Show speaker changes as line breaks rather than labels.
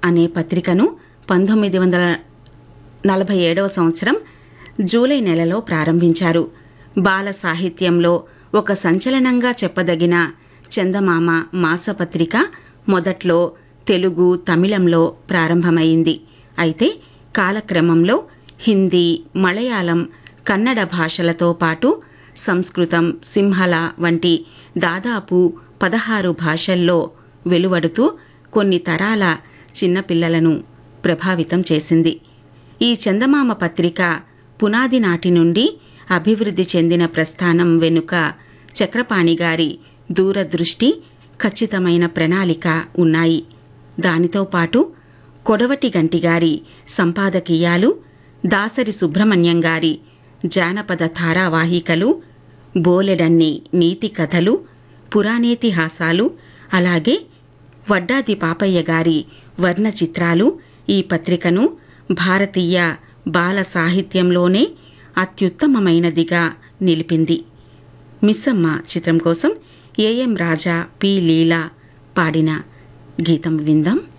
అనే పత్రికను పంతొమ్మిది వందల నలభై ఏడవ సంవత్సరం జూలై నెలలో ప్రారంభించారు బాల సాహిత్యంలో ఒక సంచలనంగా చెప్పదగిన చందమామ మాసపత్రిక మొదట్లో తెలుగు తమిళంలో ప్రారంభమైంది అయితే కాలక్రమంలో హిందీ మలయాళం కన్నడ భాషలతో పాటు సంస్కృతం సింహళ వంటి దాదాపు పదహారు భాషల్లో వెలువడుతూ కొన్ని తరాల చిన్నపిల్లలను ప్రభావితం చేసింది ఈ చందమామ పత్రిక పునాది నాటి నుండి అభివృద్ధి చెందిన ప్రస్థానం వెనుక చక్రపాణి గారి దూరదృష్టి ఖచ్చితమైన ప్రణాళిక ఉన్నాయి దానితో పాటు కొడవటి గంటి గారి సంపాదకీయాలు దాసరి సుబ్రహ్మణ్యం గారి జానపద ధారావాహికలు బోలెడన్ని నీతి కథలు పురాణేతిహాసాలు అలాగే వడ్డాది పాపయ్య గారి వర్ణ చిత్రాలు ఈ పత్రికను భారతీయ బాల సాహిత్యంలోనే అత్యుత్తమమైనదిగా నిలిపింది మిస్సమ్మ చిత్రం కోసం ఏఎం రాజా పి లీలా పాడిన గీతం విందాం